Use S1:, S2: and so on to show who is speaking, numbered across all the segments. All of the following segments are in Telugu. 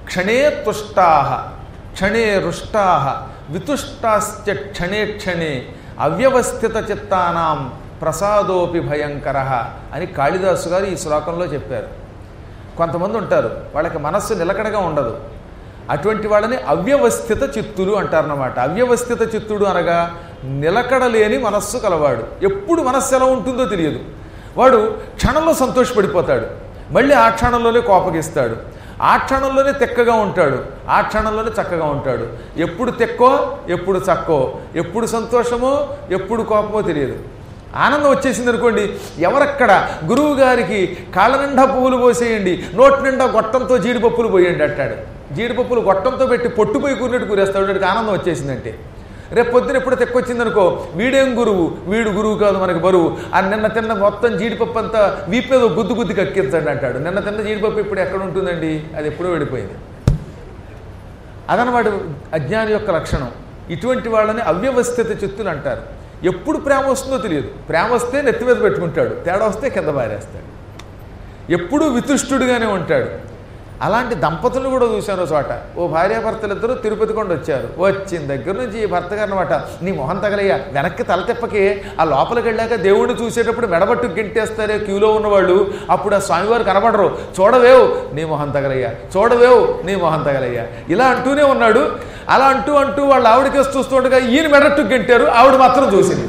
S1: క్షణే తుష్టా క్షణే రుష్టా వితుష్టాశ్చ క్షణే క్షణే అవ్యవస్థిత చిత్తానాం ప్రసాదోపి భయంకర అని కాళిదాసు గారు ఈ శ్లోకంలో చెప్పారు కొంతమంది ఉంటారు వాళ్ళకి మనస్సు నిలకడగా ఉండదు అటువంటి వాళ్ళని అవ్యవస్థిత చిత్తులు అంటారన్నమాట అవ్యవస్థిత చిత్తుడు అనగా నిలకడలేని మనస్సు కలవాడు ఎప్పుడు మనస్సు ఎలా ఉంటుందో తెలియదు వాడు క్షణంలో సంతోషపడిపోతాడు మళ్ళీ ఆ క్షణంలోనే కోపగిస్తాడు ఆ క్షణంలోనే తెక్కగా ఉంటాడు ఆ క్షణంలోనే చక్కగా ఉంటాడు ఎప్పుడు తెక్కో ఎప్పుడు చక్కో ఎప్పుడు సంతోషమో ఎప్పుడు కోపమో తెలియదు ఆనందం వచ్చేసింది అనుకోండి ఎవరక్కడ గురువు గారికి కాళ్ళ నిండా పువ్వులు పోసేయండి నోటి నిండా గొట్టంతో జీడిపప్పులు పోయండి అంటాడు జీడిపప్పులు గొట్టంతో పెట్టి పొట్టుపోయి కూరినట్టు కూరేస్తాడు వాడికి ఆనందం వచ్చేసిందంటే రేపు పొద్దున ఎప్పుడు తెక్కొచ్చిందనుకో వీడేం గురువు వీడు గురువు కాదు మనకి బరువు ఆ నిన్న తిన్న మొత్తం జీడిపప్పు అంతా వీపేదో గుద్దు గుద్ది కక్కించండి అంటాడు నిన్న తిన్న జీడిపప్పు ఇప్పుడు ఎక్కడ ఉంటుందండి అది ఎప్పుడో వెళ్ళిపోయింది అదనమాట అజ్ఞాని యొక్క లక్షణం ఇటువంటి వాళ్ళని అవ్యవస్థిత చిత్తులు అంటారు ఎప్పుడు ప్రేమ వస్తుందో తెలియదు ప్రేమ వస్తే నెత్తి మీద పెట్టుకుంటాడు తేడా వస్తే కింద పారేస్తాడు ఎప్పుడూ వితుష్టుడిగానే ఉంటాడు అలాంటి దంపతులు కూడా చూశాను ఒక చోట ఓ భార్యాభర్తలు ఇద్దరు తిరుపతి కొండ వచ్చారు వచ్చిన దగ్గర నుంచి ఈ భర్త గారు అనమాట నీ మొహం తగలయ్యా వెనక్కి తల తిప్పకి ఆ లోపలికి వెళ్ళాక దేవుడిని చూసేటప్పుడు మెడబట్టు గింటేస్తారే క్యూలో ఉన్నవాళ్ళు అప్పుడు ఆ స్వామివారు కనబడరు చూడవేవు నీ మొహం తగలయ్యా చూడవేవు నీ మొహం తగలయ్యా ఇలా అంటూనే ఉన్నాడు అలా అంటూ అంటూ వాళ్ళు ఆవిడకేసి చూస్తుండగా ఈయన మెడట్టు గెంటారు ఆవిడ మాత్రం చూసింది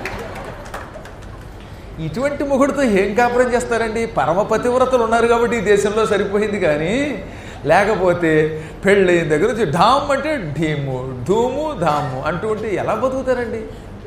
S1: ఇటువంటి మొగుడితో ఏం కాపురం చేస్తారండి పరమ పతివ్రతలు ఉన్నారు కాబట్టి ఈ దేశంలో సరిపోయింది కానీ లేకపోతే పెళ్ళయిన దగ్గర నుంచి ఢామ్ అంటే ఢీము ధూము ధాము అంటూ ఉంటే ఎలా బతుకుతారండి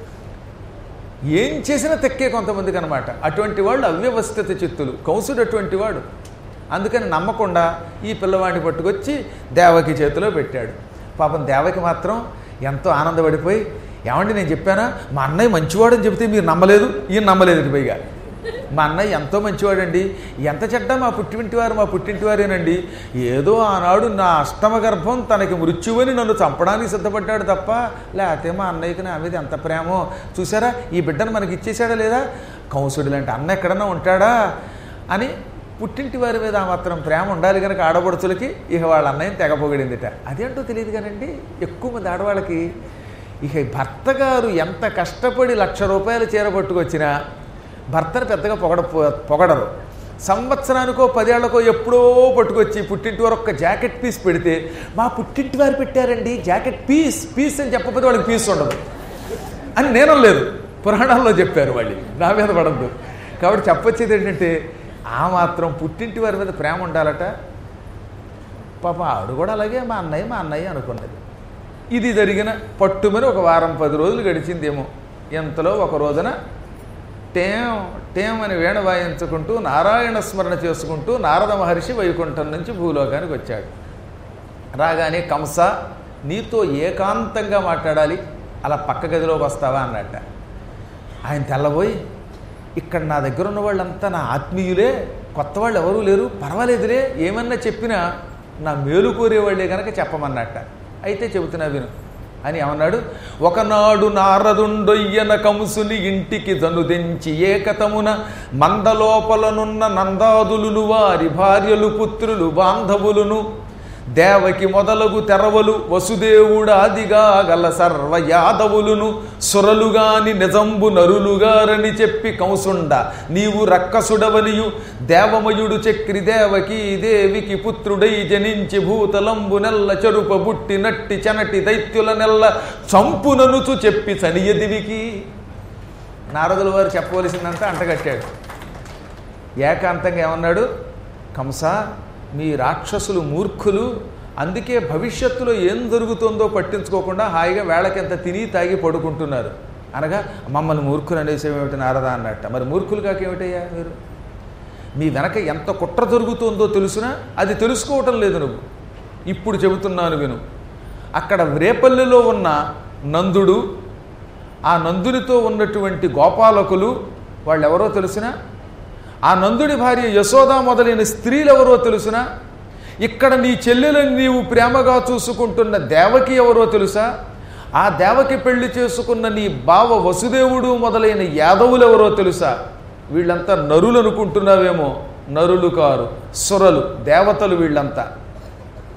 S1: ఏం చేసినా తెక్కే కొంతమందికి అనమాట అటువంటి వాళ్ళు అవ్యవస్థిత చిత్తులు కౌసుడు అటువంటి వాడు అందుకని నమ్మకుండా ఈ పిల్లవాడిని పట్టుకొచ్చి దేవకి చేతిలో పెట్టాడు పాపం దేవకి మాత్రం ఎంతో ఆనందపడిపోయి ఏమండి నేను చెప్పానా మా అన్నయ్య మంచివాడని చెబితే మీరు నమ్మలేదు ఈయన నమ్మలేదు ఇటు పైగా మా అన్నయ్య ఎంతో మంచివాడండి ఎంత చెడ్డ మా పుట్టింటి వారు మా పుట్టింటి వారేనండి ఏదో ఆనాడు నా అష్టమ గర్భం తనకి మృత్యువని నన్ను చంపడానికి సిద్ధపడ్డాడు తప్ప లేకపోతే మా అన్నయ్యకి నా మీద ఎంత ప్రేమో చూసారా ఈ బిడ్డను మనకి ఇచ్చేసాడా లేదా కంసుడు లాంటి అన్న ఎక్కడన్నా ఉంటాడా అని పుట్టింటి వారి మీద ఆ మాత్రం ప్రేమ ఉండాలి కనుక ఆడపడుచులకి ఇక వాళ్ళ అన్నయ్యని తెగ పొగిడిందిట అదేంటో తెలియదు కానండి ఎక్కువ మంది ఆడవాళ్ళకి ఇక భర్త గారు ఎంత కష్టపడి లక్ష రూపాయలు చీర పట్టుకొచ్చినా భర్తను పెద్దగా పొగడ పొగడరు సంవత్సరానికో పదేళ్లకో ఎప్పుడో పట్టుకొచ్చి పుట్టింటి వారు ఒక్క జాకెట్ పీస్ పెడితే మా పుట్టింటి వారు పెట్టారండి జాకెట్ పీస్ పీస్ అని చెప్పకపోతే వాళ్ళకి పీస్ ఉండదు అని నేను లేదు పురాణాల్లో చెప్పారు వాళ్ళు నా మీద పడద్దు కాబట్టి చెప్పొచ్చేది ఏంటంటే ఆ మాత్రం పుట్టింటి వారి మీద ప్రేమ ఉండాలట పాప ఆవిడ కూడా అలాగే మా అన్నయ్య మా అన్నయ్య అనుకున్నది ఇది జరిగిన పట్టుమని ఒక వారం పది రోజులు గడిచిందేమో ఎంతలో ఒక రోజున టేం టేం అని వేణ వాయించుకుంటూ నారాయణ స్మరణ చేసుకుంటూ నారద మహర్షి వైకుంఠం నుంచి భూలోకానికి వచ్చాడు రాగానే కంస నీతో ఏకాంతంగా మాట్లాడాలి అలా పక్క గదిలోకి వస్తావా అన్నట్ట ఆయన తెల్లబోయి ఇక్కడ నా దగ్గర ఉన్న వాళ్ళంతా నా ఆత్మీయులే కొత్త వాళ్ళు ఎవరూ లేరు పర్వాలేదులే ఏమన్నా చెప్పినా నా మేలు కోరేవాళ్ళే కనుక చెప్పమన్నట్ట అయితే చెబుతున్నా విను అని ఏమన్నాడు ఒకనాడు నారదుండొయ్యన కంసుని ఇంటికి జనుదెంచి ఏకతమున మందలోపలనున్న నందాదులును వారి భార్యలు పుత్రులు బాంధవులును దేవకి మొదలగు తెరవలు వసుదేవుడాదిగా గల సర్వ యాదవులును సురలుగాని నిజంబు నరులుగారని చెప్పి కంసుండ నీవు రక్కసుడవనియు దేవమయుడు చక్రి దేవకి దేవికి పుత్రుడై జనించి భూతలంబు నెల్ల చెరుప బుట్టి నట్టి చెనటి దైత్యుల నెల్ల చంపుననుచు చెప్పి చనియదివికి నారదుల వారు చెప్పవలసిందంతా అంటగట్టాడు ఏకాంతంగా ఏమన్నాడు కంస మీ రాక్షసులు మూర్ఖులు అందుకే భవిష్యత్తులో ఏం జరుగుతుందో పట్టించుకోకుండా హాయిగా వేళకెంత తిని తాగి పడుకుంటున్నారు అనగా మమ్మల్ని మూర్ఖులు అనేసేమేమిటి నారదా అన్నట్ట మరి మూర్ఖులు కాకేమిటయ్యా మీరు మీ వెనక ఎంత కుట్ర జరుగుతుందో తెలుసునా అది తెలుసుకోవటం లేదు నువ్వు ఇప్పుడు చెబుతున్నాను విను అక్కడ రేపల్లెలో ఉన్న నందుడు ఆ నందునితో ఉన్నటువంటి గోపాలకులు వాళ్ళు ఎవరో తెలుసునా ఆ నందుడి భార్య యశోద మొదలైన స్త్రీలు ఎవరో తెలుసునా ఇక్కడ నీ చెల్లెలను నీవు ప్రేమగా చూసుకుంటున్న దేవకి ఎవరో తెలుసా ఆ దేవకి పెళ్లి చేసుకున్న నీ బావ వసుదేవుడు మొదలైన యాదవులు ఎవరో తెలుసా వీళ్ళంతా నరులు అనుకుంటున్నావేమో నరులు కారు సురలు దేవతలు వీళ్ళంతా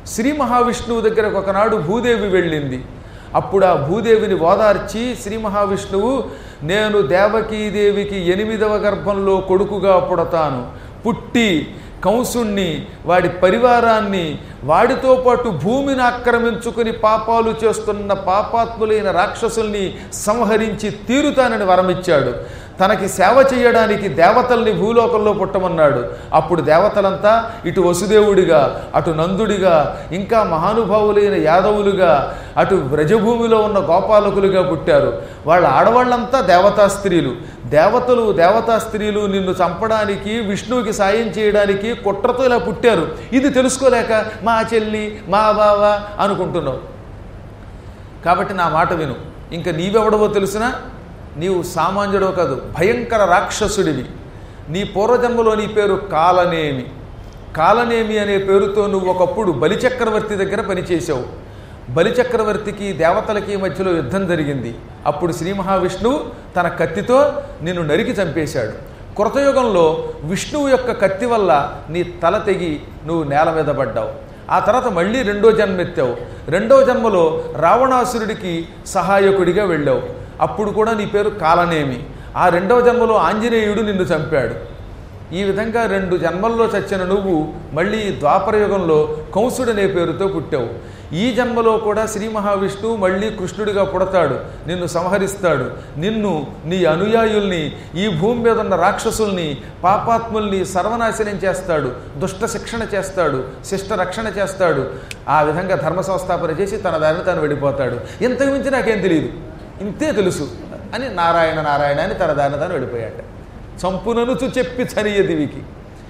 S1: శ్రీ మహావిష్ణువు దగ్గరకు ఒకనాడు భూదేవి వెళ్ళింది అప్పుడు ఆ భూదేవిని ఓదార్చి శ్రీ మహావిష్ణువు నేను దేవకీదేవికి ఎనిమిదవ గర్భంలో కొడుకుగా పుడతాను పుట్టి కంసుణ్ణి వాడి పరివారాన్ని వాడితో పాటు భూమిని ఆక్రమించుకుని పాపాలు చేస్తున్న పాపాత్ములైన రాక్షసుల్ని సంహరించి తీరుతానని వరమిచ్చాడు తనకి సేవ చేయడానికి దేవతల్ని భూలోకంలో పుట్టమన్నాడు అప్పుడు దేవతలంతా ఇటు వసుదేవుడిగా అటు నందుడిగా ఇంకా మహానుభావులైన యాదవులుగా అటు వ్రజభూమిలో ఉన్న గోపాలకులుగా పుట్టారు వాళ్ళ ఆడవాళ్ళంతా దేవతా స్త్రీలు దేవతలు దేవతా స్త్రీలు నిన్ను చంపడానికి విష్ణువుకి సాయం చేయడానికి కుట్రతో ఇలా పుట్టారు ఇది తెలుసుకోలేక మా చెల్లి మా బావ అనుకుంటున్నావు కాబట్టి నా మాట విను ఇంకా నీవెవడవో తెలిసినా నీవు సామాన్యుడో కాదు భయంకర రాక్షసుడివి నీ పూర్వజన్మలో నీ పేరు కాలనేమి కాలనేమి అనే పేరుతో నువ్వు ఒకప్పుడు బలిచక్రవర్తి దగ్గర పనిచేశావు బలిచక్రవర్తికి దేవతలకి మధ్యలో యుద్ధం జరిగింది అప్పుడు శ్రీ మహావిష్ణువు తన కత్తితో నిన్ను నరికి చంపేశాడు కృతయుగంలో విష్ణువు యొక్క కత్తి వల్ల నీ తల తెగి నువ్వు నేల మీద పడ్డావు ఆ తర్వాత మళ్ళీ రెండో జన్మ ఎత్తావు రెండో జన్మలో రావణాసురుడికి సహాయకుడిగా వెళ్ళావు అప్పుడు కూడా నీ పేరు కాలనేమి ఆ రెండవ జన్మలో ఆంజనేయుడు నిన్ను చంపాడు ఈ విధంగా రెండు జన్మల్లో చచ్చిన నువ్వు మళ్ళీ ద్వాపరయుగంలో కంసుడనే పేరుతో పుట్టావు ఈ జన్మలో కూడా శ్రీ మహావిష్ణువు మళ్ళీ కృష్ణుడిగా పుడతాడు నిన్ను సంహరిస్తాడు నిన్ను నీ అనుయాయుల్ని ఈ భూమి మీద ఉన్న రాక్షసుల్ని పాపాత్ముల్ని సర్వనాశనం చేస్తాడు దుష్ట శిక్షణ చేస్తాడు శిష్ట రక్షణ చేస్తాడు ఆ విధంగా ధర్మ సంస్థాపన చేసి తన దారిని తాను వెళ్ళిపోతాడు ఇంతకు మించి నాకేం తెలియదు ఇంతే తెలుసు అని నారాయణ నారాయణ అని తన దారిని తాను వెళ్ళిపోయాట చంపుననుచు చెప్పి చనియ దివికి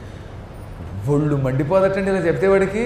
S1: ఒళ్ళు మండిపోదటండి ఇలా చెప్తే వాడికి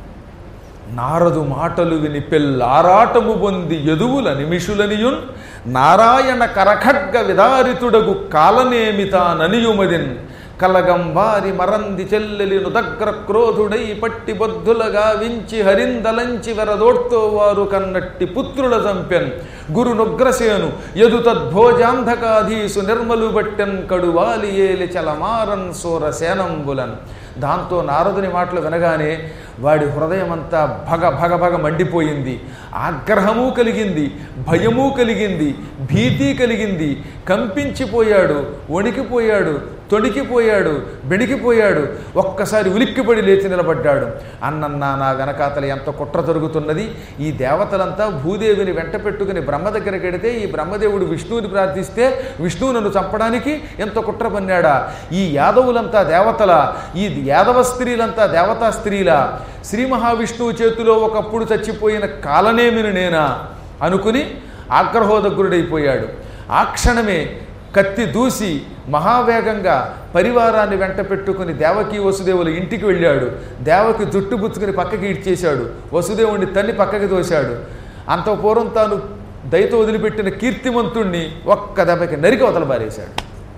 S1: నారదు మాటలు విని పెళ్ళారాటము పొంది యదువుల నిమిషులనియున్ నారాయణ కరఖడ్గ విదారితుడగు కాలనేమితాననియుమదిన్ కలగంబారి మరంది చెల్లెలి నుదగ్ర క్రోధుడై పట్టి బొద్దులగా వించి హరిందలంచి వెరదోడ్తో వారు కన్నట్టి పుత్రుల చంపెన్ గురు నుగ్రసేను యదు తద్భోజాంధకాధీసు నిర్మలు బట్టెన్ కడువాలి ఏలి చలమారన్ సోర సేనంబులన్ దాంతో నారదుని మాటలు వినగానే వాడి హృదయమంతా భగ భగ భగ మండిపోయింది ఆగ్రహము కలిగింది భయము కలిగింది భీతి కలిగింది కంపించిపోయాడు వణికిపోయాడు తొణికిపోయాడు బెణికిపోయాడు ఒక్కసారి ఉలిక్కిపడి లేచి నిలబడ్డాడు అన్నన్నా నా వెనకాతల ఎంత కుట్ర జరుగుతున్నది ఈ దేవతలంతా భూదేవిని వెంట పెట్టుకుని బ్రహ్మ దగ్గరికి వెడితే ఈ బ్రహ్మదేవుడు విష్ణువుని ప్రార్థిస్తే విష్ణువు నన్ను చంపడానికి ఎంత కుట్ర పన్నాడా ఈ యాదవులంతా దేవతల ఈ యాదవ స్త్రీలంతా దేవతా స్త్రీల శ్రీ మహావిష్ణువు చేతిలో ఒకప్పుడు చచ్చిపోయిన కాలనేమిని నేనా అనుకుని ఆగ్రహోదగ్రుడైపోయాడు ఆ క్షణమే కత్తి దూసి మహావేగంగా పరివారాన్ని వెంట పెట్టుకుని దేవకి వసుదేవుల ఇంటికి వెళ్ళాడు దేవకి జుట్టు బుచ్చుకుని పక్కకి ఇడ్చేశాడు వసుదేవుడిని తన్ని పక్కకి తోశాడు అంత పూర్వం తాను దయతో వదిలిపెట్టిన కీర్తిమంతుణ్ణి ఒక్క దెబ్బకి నరికి అవతల పారేశాడు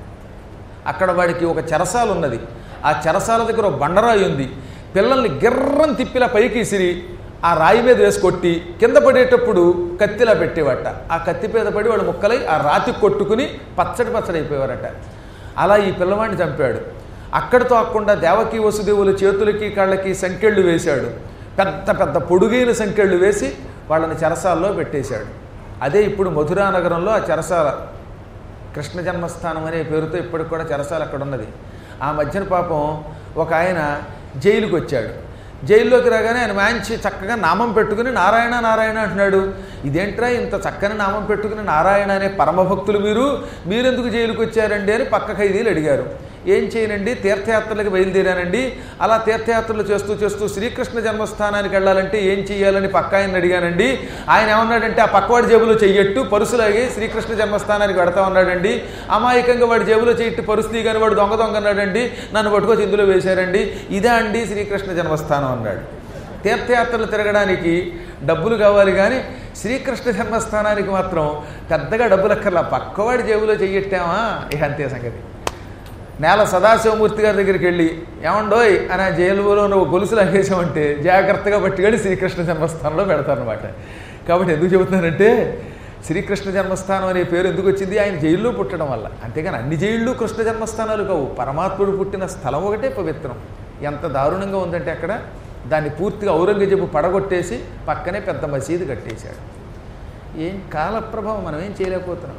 S1: అక్కడ వాడికి ఒక చెరసాల ఉన్నది ఆ చెరసాల దగ్గర ఒక బండరాయి ఉంది పిల్లల్ని గిర్రం తిప్పిలా పైకి ఇసిరి ఆ రాయి మీద వేసి కొట్టి కింద పడేటప్పుడు కత్తిలా పెట్టేవాట ఆ కత్తి మీద పడి వాడు ముక్కలై ఆ రాతి కొట్టుకుని పచ్చడి పచ్చడి అయిపోయేవారట అలా ఈ పిల్లవాడిని చంపాడు అక్కడితో ఆకుండా దేవకి వసుదేవుల చేతులకి కాళ్ళకి సంకెళ్ళు వేశాడు పెద్ద పెద్ద పొడుగైన సంకెళ్ళు వేసి వాళ్ళని చెరసాల్లో పెట్టేశాడు అదే ఇప్పుడు మధురా నగరంలో ఆ చెరసాల కృష్ణ జన్మస్థానం అనే పేరుతో ఇప్పటికి కూడా చెరసాల అక్కడ ఉన్నది ఆ మధ్యన పాపం ఒక ఆయన జైలుకి వచ్చాడు జైల్లోకి రాగానే ఆయన మంచి చక్కగా నామం పెట్టుకుని నారాయణ నారాయణ అంటున్నాడు ఇదేంట్రా ఇంత చక్కని నామం పెట్టుకుని నారాయణ అనే పరమభక్తులు మీరు మీరెందుకు జైలుకి వచ్చారండి అని పక్క ఖైదీలు అడిగారు ఏం చేయనండి తీర్థయాత్రలకు బయలుదేరానండి అలా తీర్థయాత్రలు చేస్తూ చేస్తూ శ్రీకృష్ణ జన్మస్థానానికి వెళ్ళాలంటే ఏం చేయాలని పక్క ఆయన అడిగానండి ఆయన ఏమన్నాడంటే ఆ పక్కవాడి జేబులో చెయ్యట్టు పరుసులాగి శ్రీకృష్ణ జన్మస్థానానికి వెడతా ఉన్నాడండి అమాయకంగా వాడి జేబులో చెయ్యట్టు పరుసు తీయగాని వాడు దొంగ దొంగ అన్నాడండి నన్ను పట్టుకొచ్చి ఇందులో వేశారండి ఇదే అండి శ్రీకృష్ణ జన్మస్థానం అన్నాడు తీర్థయాత్రలు తిరగడానికి డబ్బులు కావాలి కానీ శ్రీకృష్ణ జన్మస్థానానికి మాత్రం పెద్దగా డబ్బులు అక్కర్లా పక్కవాడి జేబులో చెయ్యట్టామా ఇక అంతే సంగతి నేల సదాశివమూర్తి గారి దగ్గరికి వెళ్ళి ఏమండోయ్ అని ఆ జైలులో నువ్వు గొలుసులు అగేసామంటే జాగ్రత్తగా పట్టుకెళ్ళి శ్రీకృష్ణ జన్మస్థానంలో పెడతారనమాట కాబట్టి ఎందుకు చెబుతున్నానంటే శ్రీకృష్ణ జన్మస్థానం అనే పేరు ఎందుకు వచ్చింది ఆయన జైల్లో పుట్టడం వల్ల అంతేగాని అన్ని జైళ్ళు కృష్ణ జన్మస్థానాలు కావు పరమాత్ముడు పుట్టిన స్థలం ఒకటే పవిత్రం ఎంత దారుణంగా ఉందంటే అక్కడ దాన్ని పూర్తిగా ఔరంగజేబు పడగొట్టేసి పక్కనే పెద్ద మసీదు కట్టేశాడు ఏం కాలప్రభావం మనం ఏం చేయలేకపోతున్నాం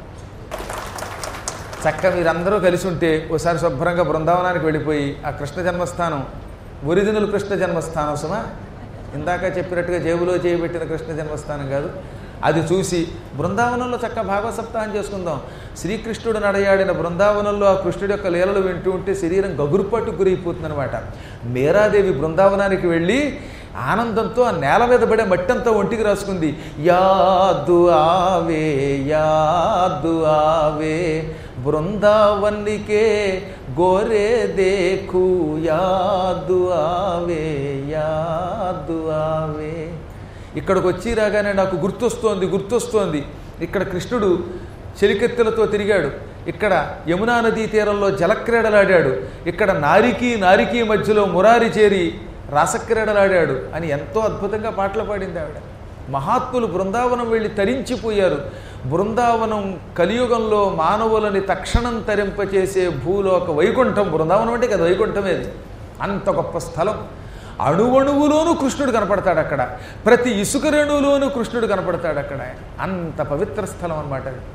S1: చక్క మీరందరూ కలిసి ఉంటే ఒకసారి శుభ్రంగా బృందావనానికి వెళ్ళిపోయి ఆ కృష్ణ జన్మస్థానం ఒరిజినల్ కృష్ణ జన్మస్థానం సుమా ఇందాక చెప్పినట్టుగా జేబులో చేయబెట్టిన కృష్ణ జన్మస్థానం కాదు అది చూసి బృందావనంలో చక్క భాగవత సప్తాహం చేసుకుందాం శ్రీకృష్ణుడు నడయాడిన బృందావనంలో ఆ కృష్ణుడి యొక్క లీలలు వింటూ ఉంటే శరీరం గగురుపాటు గురైపోతుందనమాట మీరాదేవి బృందావనానికి వెళ్ళి ఆనందంతో ఆ నేల మీద పడే మట్టంతా ఒంటికి రాసుకుంది యాదు ఆవే యాదు ఆవే బృందావన్నికే గోరే దేఖు యాదు ఆవే యాదు ఆవే ఇక్కడికి వచ్చి రాగానే నాకు గుర్తొస్తోంది గుర్తొస్తోంది ఇక్కడ కృష్ణుడు చెలికెత్తెలతో తిరిగాడు ఇక్కడ యమునా నదీ తీరంలో జలక్రీడలాడాడు ఇక్కడ నారికి నారికి మధ్యలో మురారి చేరి రాసక్రీడలాడాడు అని ఎంతో అద్భుతంగా పాటలు పాడింది ఆవిడ మహాత్ములు బృందావనం వెళ్ళి తరించిపోయారు బృందావనం కలియుగంలో మానవులని తక్షణం తరింపచేసే భూలోక వైకుంఠం బృందావనం అంటే కదా వైకుంఠమేది అంత గొప్ప స్థలం అణువణువులోనూ కృష్ణుడు కనపడతాడు అక్కడ ప్రతి ఇసుక రేణువులోనూ కృష్ణుడు కనపడతాడు అక్కడ అంత పవిత్ర స్థలం అనమాట అది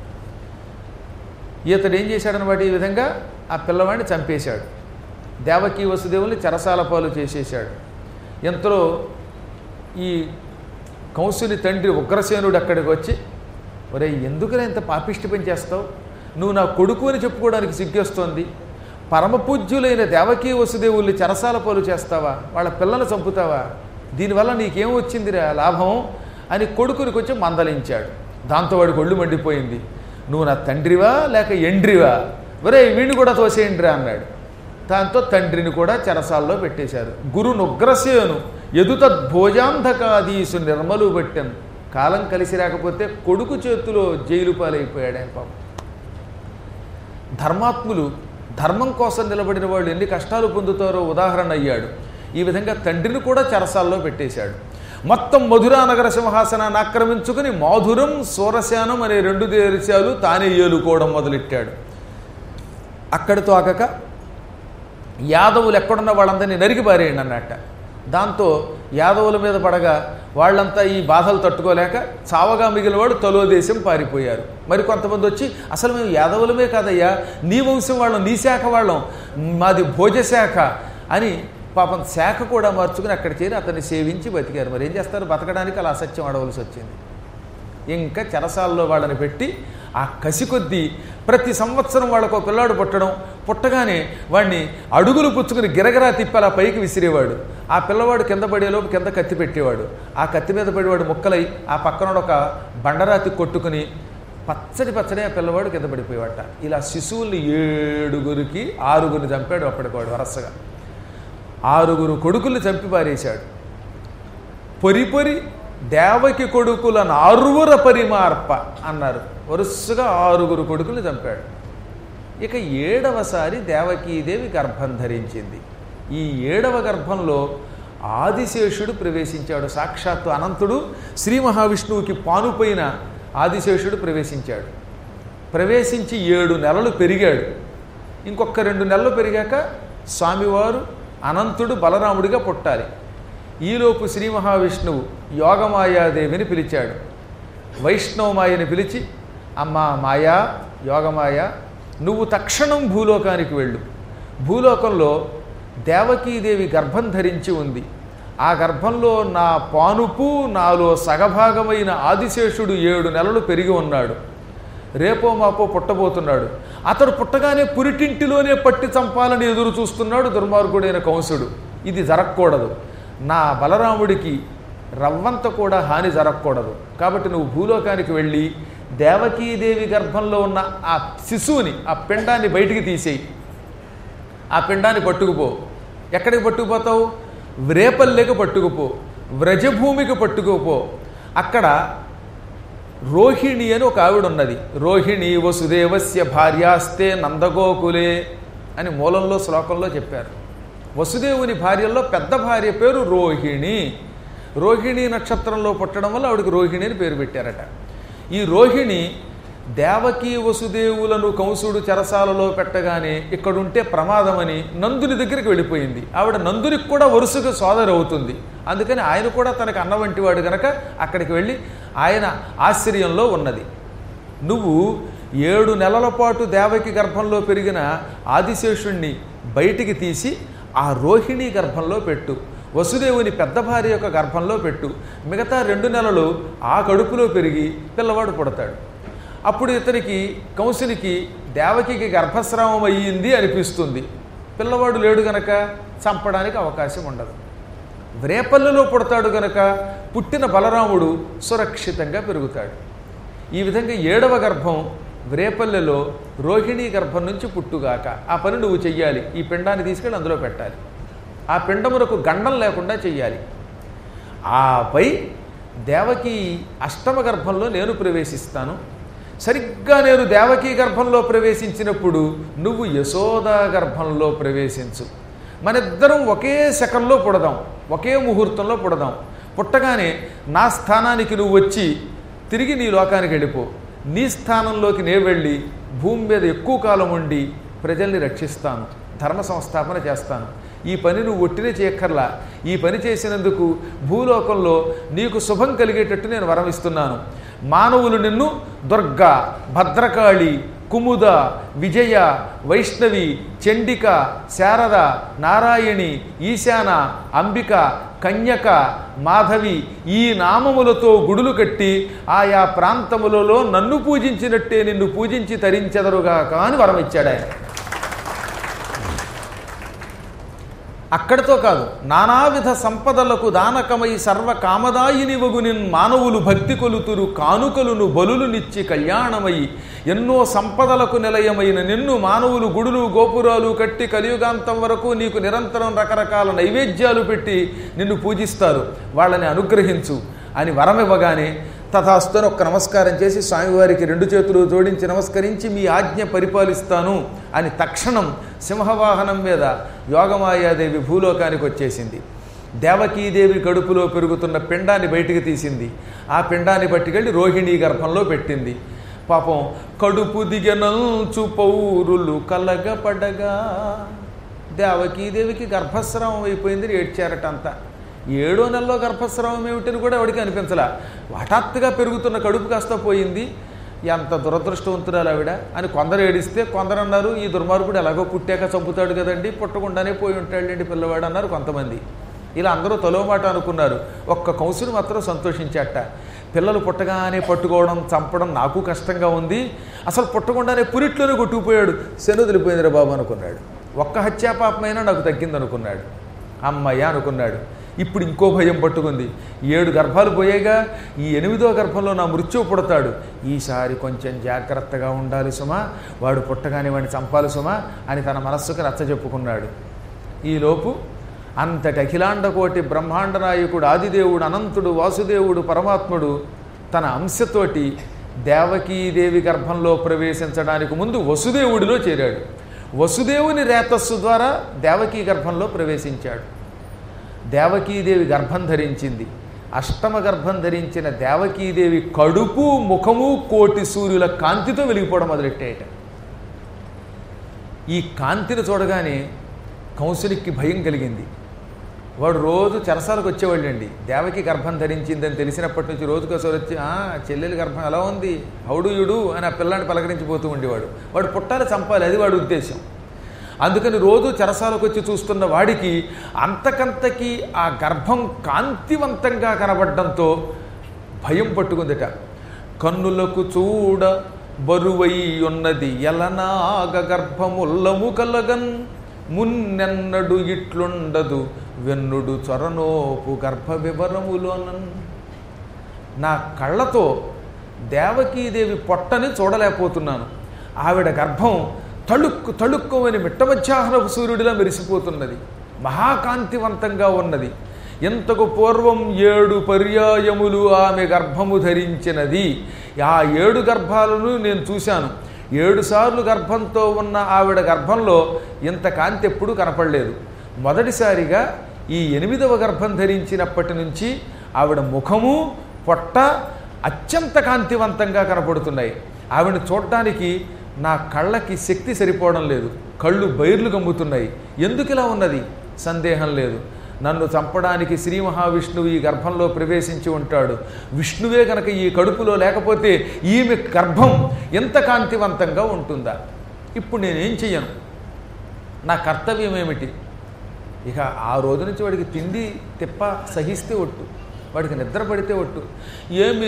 S1: ఈతడు ఏం చేశాడనమాట ఈ విధంగా ఆ పిల్లవాడిని చంపేశాడు దేవకీ వసుదేవుల్ని చెరసాల పాలు చేసేశాడు ఎంతలో ఈ కంసుని తండ్రి ఉగ్రసేనుడు అక్కడికి వచ్చి ఒరే ఎందుకురా ఇంత పాపిష్టి పని చేస్తావు నువ్వు నా కొడుకు అని చెప్పుకోవడానికి సిగ్గేస్తోంది పరమపూజ్యులైన దేవకీ వసుదేవుల్ని చెరసాల పాలు చేస్తావా వాళ్ళ పిల్లలు చంపుతావా దీనివల్ల నీకేం వచ్చిందిరా లాభం అని కొడుకుని కొంచెం మందలించాడు దాంతో వాడికి ఒళ్ళు మండిపోయింది నువ్వు నా తండ్రివా లేక ఎండ్రివా ఒరే వీడిని కూడా తోసేయండిరా అన్నాడు దాంతో తండ్రిని కూడా చెరసాల్లో పెట్టేశారు గురు నుగ్రసేను ఎదుతద్భోజాంధకాదీసు నిర్మలు పెట్టాను కాలం కలిసి రాకపోతే కొడుకు చేతిలో జైలు పాలైపోయాడు ఆయన పాపం ధర్మాత్ములు ధర్మం కోసం నిలబడిన వాళ్ళు ఎన్ని కష్టాలు పొందుతారో ఉదాహరణ అయ్యాడు ఈ విధంగా తండ్రిని కూడా చెరసాల్లో పెట్టేశాడు మొత్తం మధురా నగర సింహాసనాన్ని ఆక్రమించుకుని మాధురం సూరశానం అనే రెండు దేశాలు తానే ఏలుకోవడం మొదలెట్టాడు అక్కడితో ఆగక యాదవులు ఎక్కడున్న వాళ్ళందరినీ నరికి పారేయండి అన్నట్ట దాంతో యాదవుల మీద పడగా వాళ్ళంతా ఈ బాధలు తట్టుకోలేక చావగా మిగిలినవాడు తలో దేశం పారిపోయారు మరి కొంతమంది వచ్చి అసలు మేము యాదవులమే కాదయ్యా నీ వంశం వాళ్ళం నీ శాఖ వాళ్ళం మాది భోజశాఖ అని పాపం శాఖ కూడా మార్చుకుని అక్కడ చేరి అతన్ని సేవించి బతికారు మరి ఏం చేస్తారు బతకడానికి అలా అసత్యం అడవలసి వచ్చింది ఇంకా చెరసాల్లో వాళ్ళని పెట్టి ఆ కసి కొద్దీ ప్రతి సంవత్సరం వాళ్ళకు ఒక పిల్లాడు పుట్టడం పుట్టగానే వాడిని అడుగులు పుచ్చుకుని గిరగిరా తిప్పి అలా పైకి విసిరేవాడు ఆ పిల్లవాడు కింద పడేలోపు కింద కత్తి పెట్టేవాడు ఆ కత్తి మీద పడేవాడు ముక్కలై ఆ పక్కన ఒక బండరాతి కొట్టుకుని పచ్చడి పచ్చడి ఆ పిల్లవాడు కింద పడిపోయేవాట ఇలా శిశువుల్ని ఏడుగురికి ఆరుగురిని చంపాడు అప్పటివాడు వరసగా ఆరుగురు కొడుకుల్ని చంపి పారేశాడు పొరి పొరి దేవకి కొడుకులను ఆరుగుర పరిమార్ప అన్నారు వరుసగా ఆరుగురు కొడుకులు చంపాడు ఇక ఏడవసారి దేవకీదేవి గర్భం ధరించింది ఈ ఏడవ గర్భంలో ఆదిశేషుడు ప్రవేశించాడు సాక్షాత్తు అనంతుడు శ్రీ మహావిష్ణువుకి పానుపైన ఆదిశేషుడు ప్రవేశించాడు ప్రవేశించి ఏడు నెలలు పెరిగాడు ఇంకొక రెండు నెలలు పెరిగాక స్వామివారు అనంతుడు బలరాముడిగా పుట్టాలి ఈలోపు శ్రీ మహావిష్ణువు యోగమాయాదేవిని పిలిచాడు వైష్ణవమాయని పిలిచి అమ్మా మాయా యోగమాయ నువ్వు తక్షణం భూలోకానికి వెళ్ళు భూలోకంలో దేవకీదేవి గర్భం ధరించి ఉంది ఆ గర్భంలో నా పానుపు నాలో సగభాగమైన ఆదిశేషుడు ఏడు నెలలు పెరిగి ఉన్నాడు రేపో మాపో పుట్టబోతున్నాడు అతడు పుట్టగానే పురిటింటిలోనే పట్టి చంపాలని ఎదురు చూస్తున్నాడు దుర్మార్గుడైన కంసుడు ఇది జరగకూడదు నా బలరాముడికి రవ్వంత కూడా హాని జరగకూడదు కాబట్టి నువ్వు భూలోకానికి వెళ్ళి దేవకీదేవి గర్భంలో ఉన్న ఆ శిశువుని ఆ పిండాన్ని బయటికి తీసేయి ఆ పిండాన్ని పట్టుకుపో ఎక్కడికి పట్టుకుపోతావు వ్రేపల్లెకి పట్టుకుపో వ్రజభూమికి పట్టుకుపో అక్కడ రోహిణి అని ఒక ఆవిడ ఉన్నది రోహిణి వసుదేవస్య భార్యాస్తే నందగోకులే అని మూలంలో శ్లోకంలో చెప్పారు వసుదేవుని భార్యల్లో పెద్ద భార్య పేరు రోహిణి రోహిణి నక్షత్రంలో పుట్టడం వల్ల ఆవిడకి రోహిణి అని పేరు పెట్టారట ఈ రోహిణి దేవకీ వసుదేవులను కంసుడు చెరసాలలో పెట్టగానే ఇక్కడుంటే ప్రమాదమని నందుని దగ్గరికి వెళ్ళిపోయింది ఆవిడ నందునికి కూడా వరుసగా సోదరి అవుతుంది అందుకని ఆయన కూడా తనకు అన్న వంటి వాడు గనక అక్కడికి వెళ్ళి ఆయన ఆశ్చర్యంలో ఉన్నది నువ్వు ఏడు నెలల పాటు దేవకి గర్భంలో పెరిగిన ఆదిశేషుణ్ణి బయటికి తీసి ఆ రోహిణి గర్భంలో పెట్టు వసుదేవుని పెద్ద భార్య యొక్క గర్భంలో పెట్టు మిగతా రెండు నెలలు ఆ కడుపులో పెరిగి పిల్లవాడు పుడతాడు అప్పుడు ఇతనికి కంసునికి దేవకికి గర్భస్రావం అయ్యింది అనిపిస్తుంది పిల్లవాడు లేడు గనక చంపడానికి అవకాశం ఉండదు వ్రేపల్లిలో పుడతాడు గనక పుట్టిన బలరాముడు సురక్షితంగా పెరుగుతాడు ఈ విధంగా ఏడవ గర్భం వ్రేపల్లెలో రోహిణీ గర్భం నుంచి పుట్టుగాక ఆ పని నువ్వు చెయ్యాలి ఈ పిండాన్ని తీసుకెళ్ళి అందులో పెట్టాలి ఆ పిండమునకు గండం లేకుండా చెయ్యాలి ఆపై దేవకి అష్టమ గర్భంలో నేను ప్రవేశిస్తాను సరిగ్గా నేను దేవకీ గర్భంలో ప్రవేశించినప్పుడు నువ్వు యశోదా గర్భంలో ప్రవేశించు మనిద్దరం ఒకే శకంలో పుడదాం ఒకే ముహూర్తంలో పుడదాం పుట్టగానే నా స్థానానికి నువ్వు వచ్చి తిరిగి నీ లోకానికి వెళ్ళిపో నీ స్థానంలోకి నే వెళ్ళి భూమి మీద ఎక్కువ కాలం ఉండి ప్రజల్ని రక్షిస్తాను ధర్మ సంస్థాపన చేస్తాను ఈ పని నువ్వు ఒట్టినే చేయక్కర్లా ఈ పని చేసినందుకు భూలోకంలో నీకు శుభం కలిగేటట్టు నేను వరమిస్తున్నాను మానవులు నిన్ను దుర్గా భద్రకాళి కుముద విజయ వైష్ణవి చండిక శారద నారాయణి ఈశాన అంబిక కన్యక మాధవి ఈ నామములతో గుడులు కట్టి ఆయా ప్రాంతములలో నన్ను పూజించినట్టే నిన్ను పూజించి తరించెదరుగాక అని వరం ఇచ్చాడు ఆయన అక్కడితో కాదు నానావిధ సంపదలకు దానకమై సర్వ కామదాయిని వగునిన్ మానవులు భక్తి కొలుతురు కానుకలును బలులు నిచ్చి కళ్యాణమై ఎన్నో సంపదలకు నిలయమైన నిన్ను మానవులు గుడులు గోపురాలు కట్టి కలియుగాంతం వరకు నీకు నిరంతరం రకరకాల నైవేద్యాలు పెట్టి నిన్ను పూజిస్తారు వాళ్ళని అనుగ్రహించు అని వరమివ్వగానే తథాస్తుని ఒక్క నమస్కారం చేసి స్వామివారికి రెండు చేతులు జోడించి నమస్కరించి మీ ఆజ్ఞ పరిపాలిస్తాను అని తక్షణం సింహవాహనం మీద యోగమాయాదేవి భూలోకానికి వచ్చేసింది దేవకీదేవి కడుపులో పెరుగుతున్న పిండాన్ని బయటికి తీసింది ఆ పిండాన్ని పట్టుకెళ్ళి రోహిణీ గర్భంలో పెట్టింది పాపం కడుపు దిగనంచు పౌరులు కలగపడగా దేవకీదేవికి గర్భస్రావం అయిపోయింది ఏడ్చారట అంతా ఏడో నెలలో గర్భస్రావం ఏమిటని కూడా ఎవరికి అనిపించలా హఠాత్తుగా పెరుగుతున్న కడుపు కాస్త పోయింది ఎంత దురదృష్టవంతురాలు ఆవిడ అని కొందరు ఏడిస్తే కొందరు అన్నారు ఈ దుర్మార్గుడు ఎలాగో పుట్టాక చంపుతాడు కదండి పుట్టకుండానే పోయి ఉంటాడండి పిల్లవాడు అన్నారు కొంతమంది ఇలా అందరూ తలో మాట అనుకున్నారు ఒక్క కంసుడు మాత్రం సంతోషించాట పిల్లలు పుట్టగానే పట్టుకోవడం చంపడం నాకు కష్టంగా ఉంది అసలు పుట్టకుండానే పురిట్లోనే కొట్టుకుపోయాడు శను వదిలిపోయిందిరా బాబు అనుకున్నాడు ఒక్క హత్యాపాపమైనా నాకు తగ్గిందనుకున్నాడు అమ్మయ్య అనుకున్నాడు ఇప్పుడు ఇంకో భయం పట్టుకుంది ఏడు గర్భాలు పోయాగా ఈ ఎనిమిదో గర్భంలో నా మృత్యువు పుడతాడు ఈసారి కొంచెం జాగ్రత్తగా ఉండాలి సుమా వాడు పుట్టగానే వాడిని చంపాలి సుమా అని తన మనస్సుకు రచ్చ చెప్పుకున్నాడు ఈలోపు అంతటి అఖిలాండ కోటి బ్రహ్మాండ నాయకుడు ఆదిదేవుడు అనంతుడు వాసుదేవుడు పరమాత్ముడు తన అంశతోటి దేవకీదేవి గర్భంలో ప్రవేశించడానికి ముందు వసుదేవుడిలో చేరాడు వసుదేవుని రేతస్సు ద్వారా దేవకీ గర్భంలో ప్రవేశించాడు దేవకీదేవి గర్భం ధరించింది అష్టమ గర్భం ధరించిన దేవకీదేవి కడుపు ముఖము కోటి సూర్యుల కాంతితో వెలిగిపోవడం మొదలెట్టాయట ఈ కాంతిని చూడగానే కంసునికి భయం కలిగింది వాడు రోజు చెరసాలకు వచ్చేవాళ్ళండి దేవకి గర్భం ధరించిందని తెలిసినప్పటి నుంచి రోజుకోసారి వచ్చి "ఆ, చెల్లెలి గర్భం ఎలా ఉంది హౌడుయుడు అని ఆ పిల్లాన్ని పలకరించిపోతూ ఉండేవాడు వాడు పుట్టాలి చంపాలి అది వాడి ఉద్దేశం అందుకని రోజు చెరసాలకు వచ్చి చూస్తున్న వాడికి అంతకంతకి ఆ గర్భం కాంతివంతంగా కనబడడంతో భయం పట్టుకుందట కన్నులకు చూడ బరువై ఉన్నది ఎలనాగ గర్భముల్లము కలగన్ మున్నెన్నడు ఇట్లుండదు వెన్నుడు చొరనోపు గర్భ వివరములోనన్ నా కళ్ళతో దేవకీదేవి పొట్టని చూడలేకపోతున్నాను ఆవిడ గర్భం తళుక్కు తళుక్కు అని మిట్ట మధ్యాహ్నపు సూర్యుడిలా మెరిసిపోతున్నది మహాకాంతివంతంగా ఉన్నది ఇంతకు పూర్వం ఏడు పర్యాయములు ఆమె గర్భము ధరించినది ఆ ఏడు గర్భాలను నేను చూశాను ఏడు సార్లు గర్భంతో ఉన్న ఆవిడ గర్భంలో ఇంత కాంతి ఎప్పుడూ కనపడలేదు మొదటిసారిగా ఈ ఎనిమిదవ గర్భం ధరించినప్పటి నుంచి ఆవిడ ముఖము పొట్ట అత్యంత కాంతివంతంగా కనపడుతున్నాయి ఆవిడని చూడటానికి నా కళ్ళకి శక్తి సరిపోవడం లేదు కళ్ళు బైర్లు గమ్ముతున్నాయి ఎందుకు ఇలా ఉన్నది సందేహం లేదు నన్ను చంపడానికి శ్రీ మహావిష్ణువు ఈ గర్భంలో ప్రవేశించి ఉంటాడు విష్ణువే గనక ఈ కడుపులో లేకపోతే ఈమె గర్భం ఎంత కాంతివంతంగా ఉంటుందా ఇప్పుడు నేనేం చెయ్యను నా కర్తవ్యం ఏమిటి ఇక ఆ రోజు నుంచి వాడికి తిండి తిప్ప సహిస్తే ఒట్టు వాడికి నిద్ర పడితే ఒట్టు ఏమి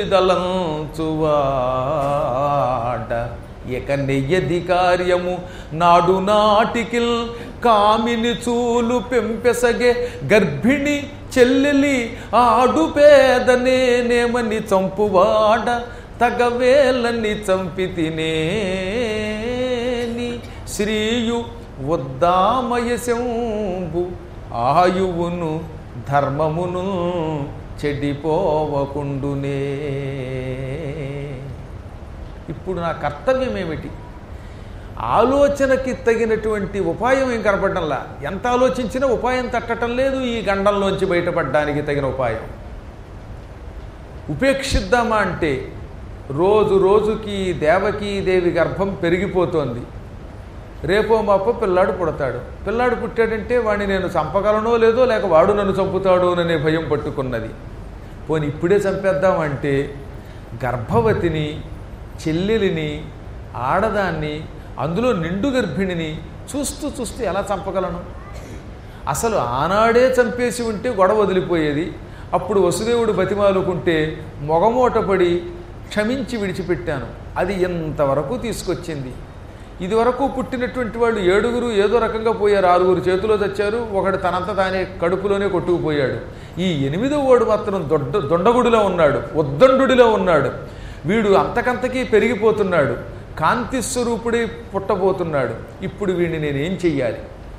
S1: దళంచువాడ ఇక నెయ్యది కార్యము నాడు నాటికిల్ కామిని చూలు పెంపెసగే గర్భిణి చెల్లెలి ఆడు పేదనేనేమని చంపువాడ తగవేలని చంపి తినేని శ్రీయు ఉద్దామయశంబు ఆయువును ధర్మమును చెడిపోవకుండునే ఇప్పుడు నా కర్తవ్యం ఏమిటి ఆలోచనకి తగినటువంటి ఉపాయం ఏం కనపడడంలా ఎంత ఆలోచించినా ఉపాయం తట్టడం లేదు ఈ గండంలోంచి బయటపడడానికి తగిన ఉపాయం ఉపేక్షిద్దామా అంటే రోజు రోజుకి దేవకీ దేవి గర్భం పెరిగిపోతోంది రేపో మాపో పిల్లాడు పుడతాడు పిల్లాడు పుట్టాడంటే వాడిని నేను చంపగలనో లేదో లేక వాడు నన్ను చంపుతాడు అనే భయం పట్టుకున్నది పోనీ ఇప్పుడే చంపేద్దామంటే గర్భవతిని చెల్లెలిని ఆడదాన్ని అందులో నిండు గర్భిణిని చూస్తూ చూస్తూ ఎలా చంపగలను అసలు ఆనాడే చంపేసి ఉంటే గొడవ వదిలిపోయేది అప్పుడు వసుదేవుడు బతిమాలుకుంటే మొగమూటపడి క్షమించి విడిచిపెట్టాను అది ఎంతవరకు తీసుకొచ్చింది ఇదివరకు పుట్టినటువంటి వాళ్ళు ఏడుగురు ఏదో రకంగా పోయారు ఆరుగురు చేతిలో చచ్చారు ఒకడు తనంత తానే కడుపులోనే కొట్టుకుపోయాడు ఈ ఎనిమిదో వాడు మాత్రం దొడ్డ దొండగుడిలో ఉన్నాడు ఉద్దండుడిలో ఉన్నాడు వీడు అంతకంతకీ పెరిగిపోతున్నాడు కాంతి స్వరూపుడి పుట్టబోతున్నాడు ఇప్పుడు వీడిని నేనేం చెయ్యాలి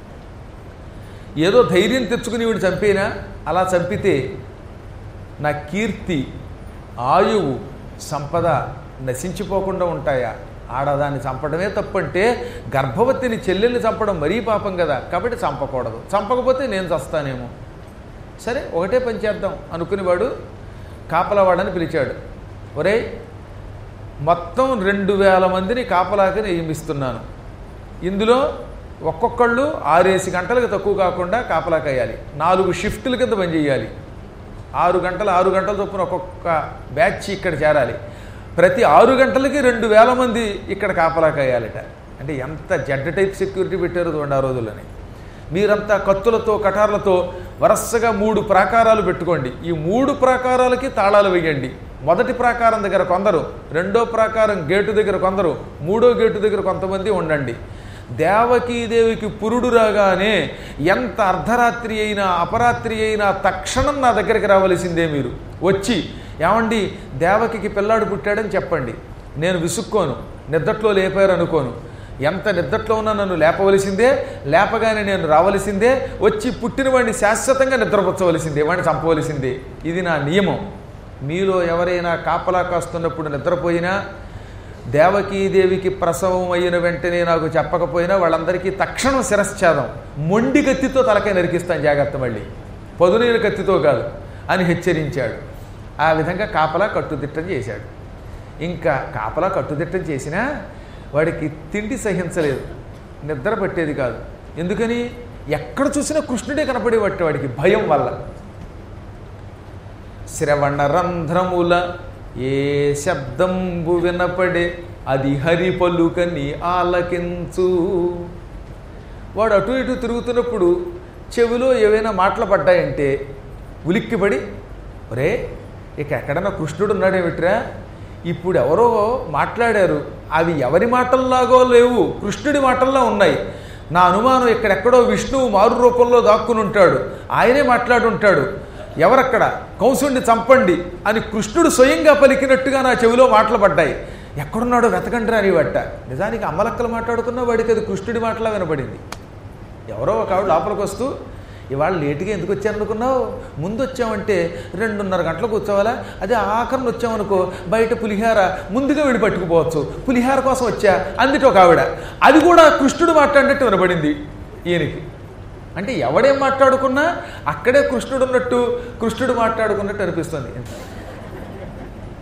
S1: ఏదో ధైర్యం తెచ్చుకుని వీడు చంపేనా అలా చంపితే నా కీర్తి ఆయువు సంపద నశించిపోకుండా ఉంటాయా ఆడదాన్ని చంపడమే తప్పంటే గర్భవతిని చెల్లెల్ని చంపడం మరీ పాపం కదా కాబట్టి చంపకూడదు చంపకపోతే నేను చస్తానేమో సరే ఒకటే పని చేద్దాం అనుకునేవాడు కాపలవాడని పిలిచాడు ఒరేయ్ మొత్తం రెండు వేల మందిని కాపలాకి నియమిస్తున్నాను ఇందులో ఒక్కొక్కళ్ళు ఆరేసి గంటలకు తక్కువ కాకుండా కాపలాకి అయ్యాలి నాలుగు షిఫ్టుల కింద పనిచేయాలి ఆరు గంటలు ఆరు గంటల చొప్పున ఒక్కొక్క బ్యాచ్ ఇక్కడ చేరాలి ప్రతి ఆరు గంటలకి రెండు వేల మంది ఇక్కడ కాపలాకి అయ్యాలట అంటే ఎంత జెడ్ టైప్ సెక్యూరిటీ పెట్టారో చూడండి ఆ రోజుల్లోనే మీరంతా కత్తులతో కటార్లతో వరసగా మూడు ప్రాకారాలు పెట్టుకోండి ఈ మూడు ప్రాకారాలకి తాళాలు వేయండి మొదటి ప్రాకారం దగ్గర కొందరు రెండో ప్రాకారం గేటు దగ్గర కొందరు మూడో గేటు దగ్గర కొంతమంది ఉండండి దేవకీదేవికి పురుడు రాగానే ఎంత అర్ధరాత్రి అయినా అపరాత్రి అయినా తక్షణం నా దగ్గరికి రావలసిందే మీరు వచ్చి ఏమండి దేవకికి పిల్లాడు పుట్టాడని చెప్పండి నేను విసుక్కోను నిద్దట్లో లేపారు అనుకోను ఎంత నిద్దట్లో ఉన్నా నన్ను లేపవలసిందే లేపగానే నేను రావలసిందే వచ్చి పుట్టినవాడిని శాశ్వతంగా నిద్రపుచ్చవలసిందే వాడిని చంపవలసిందే ఇది నా నియమం మీలో ఎవరైనా కాపలా కాస్తున్నప్పుడు నిద్రపోయినా దేవకీదేవికి ప్రసవం అయిన వెంటనే నాకు చెప్పకపోయినా వాళ్ళందరికీ తక్షణం శిరశ్ఛేదం మొండి కత్తితో తలకాయ నరికిస్తాను జాగ్రత్త మళ్ళీ పదునైన కత్తితో కాదు అని హెచ్చరించాడు ఆ విధంగా కాపలా కట్టుదిట్టం చేశాడు ఇంకా కాపలా కట్టుదిట్టం చేసినా వాడికి తిండి సహించలేదు నిద్ర పట్టేది కాదు ఎందుకని ఎక్కడ చూసినా కృష్ణుడే కనపడేవాటి వాడికి భయం వల్ల శ్రవణ రంధ్రముల ఏ శబ్దంబు వినపడే అది హరి పలుకని ఆలకించు వాడు అటు ఇటు తిరుగుతున్నప్పుడు చెవిలో ఏవైనా మాటలు పడ్డాయంటే ఉలిక్కిపడి ఒరే ఇక ఎక్కడన్నా కృష్ణుడు ఉన్నాడేమిట్రా ఇప్పుడు ఎవరో మాట్లాడారు అవి ఎవరి మాటల్లాగో లేవు కృష్ణుడి మాటల్లా ఉన్నాయి నా అనుమానం ఇక్కడెక్కడో విష్ణువు మారు రూపంలో దాక్కుని ఉంటాడు ఆయనే మాట్లాడుంటాడు ఎవరక్కడ కంసుడిని చంపండి అని కృష్ణుడు స్వయంగా పలికినట్టుగా నా చెవిలో మాటలు పడ్డాయి ఎక్కడున్నాడో వెతకండి రాని వట్ట నిజానికి అమ్మలక్కలు మాట్లాడుకున్న వాడికి అది కృష్ణుడి మాటలా వినపడింది ఎవరో ఒక ఆవిడ లోపలికి వస్తూ ఇవాళ లేటుగా ఎందుకు వచ్చారనుకున్నావు ముందు వచ్చామంటే రెండున్నర గంటలకు వచ్చావాలా అదే ఆఖరిని వచ్చామనుకో బయట పులిహార ముందుగా వెళ్ళి పట్టుకుపోవచ్చు పులిహార కోసం వచ్చా అందుటి ఒక ఆవిడ అది కూడా కృష్ణుడు మాట్లాడినట్టు వినపడింది ఈయనకి అంటే ఎవడేం మాట్లాడుకున్నా అక్కడే కృష్ణుడు ఉన్నట్టు కృష్ణుడు మాట్లాడుకున్నట్టు అనిపిస్తుంది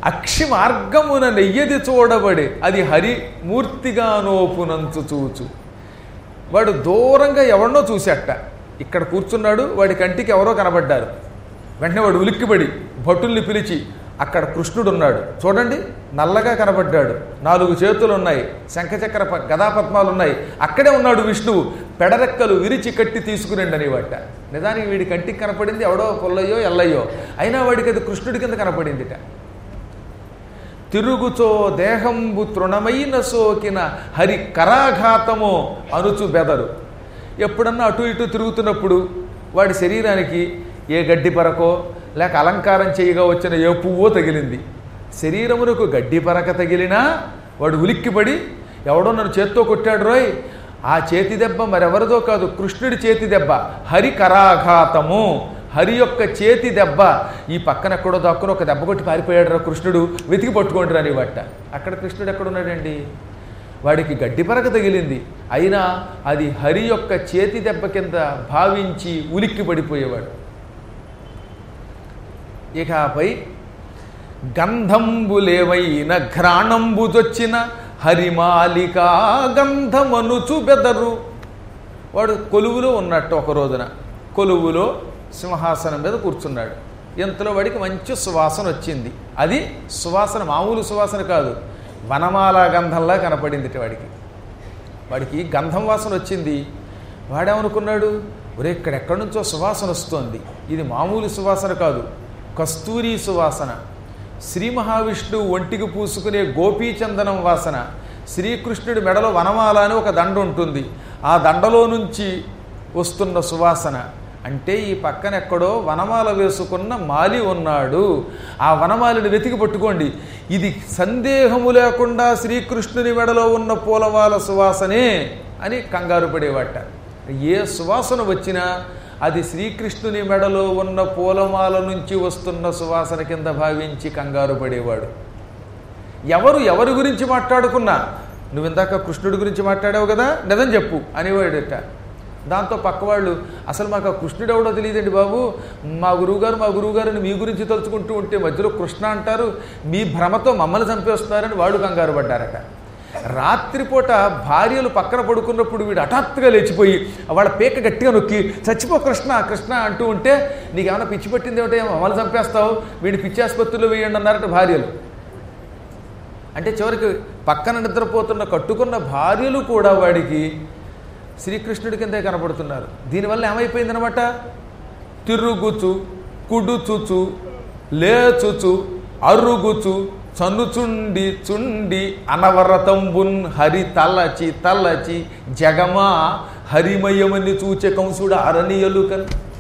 S1: అక్షి మార్గమున నెయ్యది చూడబడి అది హరి మూర్తిగా నోపునంచు చూచు వాడు దూరంగా ఎవరినో చూసేట ఇక్కడ కూర్చున్నాడు వాడి కంటికి ఎవరో కనబడ్డారు వెంటనే వాడు ఉలిక్కిపడి భటుల్ని పిలిచి అక్కడ కృష్ణుడు ఉన్నాడు చూడండి నల్లగా కనబడ్డాడు నాలుగు చేతులు ఉన్నాయి శంఖచక్ర ప- గదాపద్మాలు ఉన్నాయి అక్కడే ఉన్నాడు విష్ణువు పెడరెక్కలు విరిచి కట్టి తీసుకురండి అనేవాట నిజానికి వీడి కంటికి కనపడింది ఎవడో పొల్లయ్యో ఎల్లయ్యో అయినా వాడికి అది కృష్ణుడి కింద కనపడిందిట తిరుగుచో దేహంబు తృణమైన సోకిన హరి కరాఘాతమో అనుచు బెదరు ఎప్పుడన్నా అటు ఇటు తిరుగుతున్నప్పుడు వాడి శరీరానికి ఏ గడ్డి పరకో లేక అలంకారం చేయగా వచ్చిన ఏ పువ్వో తగిలింది శరీరమునకు గడ్డి పరక తగిలినా వాడు ఉలిక్కిపడి ఎవడో నన్ను చేత్తో కొట్టాడు రోయ్ ఆ చేతి దెబ్బ మరెవరిదో కాదు కృష్ణుడి చేతి దెబ్బ హరి కరాఘాతము హరి యొక్క చేతి దెబ్బ ఈ పక్కన ఎక్కడో దాక్కుని ఒక దెబ్బ కొట్టి పారిపోయాడు రా కృష్ణుడు వెతికి పట్టుకోండి రాని బట్ట అక్కడ కృష్ణుడు ఎక్కడున్నాడండి వాడికి గడ్డి పరక తగిలింది అయినా అది హరి యొక్క చేతి దెబ్బ కింద భావించి ఉలిక్కి పడిపోయేవాడు ఇక ఆపై గంధంబులేవైన ఘ్రాణంబుజొచ్చిన హరిమాలికా గంధమనుచు బెదరు వాడు కొలువులో ఉన్నట్టు ఒక రోజున కొలువులో సింహాసనం మీద కూర్చున్నాడు ఇంతలో వాడికి మంచి సువాసన వచ్చింది అది సువాసన మామూలు సువాసన కాదు వనమాల గంధంలా కనపడింది వాడికి వాడికి గంధం వాసన వచ్చింది వాడేమనుకున్నాడు ఒరే ఇక్కడ ఎక్కడి నుంచో సువాసన వస్తోంది ఇది మామూలు సువాసన కాదు కస్తూరి సువాసన శ్రీ మహావిష్ణువు ఒంటికి పూసుకునే గోపీచందనం వాసన శ్రీకృష్ణుడి మెడలో వనమాల అని ఒక దండ ఉంటుంది ఆ దండలో నుంచి వస్తున్న సువాసన అంటే ఈ పక్కన ఎక్కడో వనమాల వేసుకున్న మాలి ఉన్నాడు ఆ వనమాలిని వెతికి పట్టుకోండి ఇది సందేహము లేకుండా శ్రీకృష్ణుని మెడలో ఉన్న పూలమాల సువాసనే అని కంగారు పడేవాట ఏ సువాసన వచ్చినా అది శ్రీకృష్ణుని మెడలో ఉన్న పూలమాల నుంచి వస్తున్న సువాసన కింద భావించి కంగారు పడేవాడు ఎవరు ఎవరి గురించి మాట్లాడుకున్నా నువ్వు ఇందాక కృష్ణుడి గురించి మాట్లాడావు కదా నిజం చెప్పు అనేవాడట దాంతో పక్కవాళ్ళు అసలు మాకు ఆ కృష్ణుడు ఎవడో తెలియదండి బాబు మా గురువుగారు మా గురువుగారిని మీ గురించి తలుచుకుంటూ ఉంటే మధ్యలో కృష్ణ అంటారు మీ భ్రమతో మమ్మల్ని చంపేస్తున్నారని వాడు కంగారు పడ్డారట రాత్రిపూట భార్యలు పక్కన పడుకున్నప్పుడు వీడు హఠాత్తుగా లేచిపోయి వాళ్ళ పీక గట్టిగా నొక్కి చచ్చిపో కృష్ణ కృష్ణ అంటూ ఉంటే నీకేమైనా పిచ్చి పట్టింది ఏమిటో మమ్మల్ని చంపేస్తావు వీడి పిచ్చి ఆసుపత్రిలో వేయండి అన్నారట భార్యలు అంటే చివరికి పక్కన నిద్రపోతున్న కట్టుకున్న భార్యలు కూడా వాడికి శ్రీకృష్ణుడి కిందే కనపడుతున్నారు దీనివల్ల ఏమైపోయిందనమాట తిరుగుచు కుడుచుచు లేచుచు అరుగుచు చనుచుండి చుండి అనవరతంబున్ హరి తలచి తలచి జగమా హరిమయమని చూచే కంసుడు అరణియలు కన్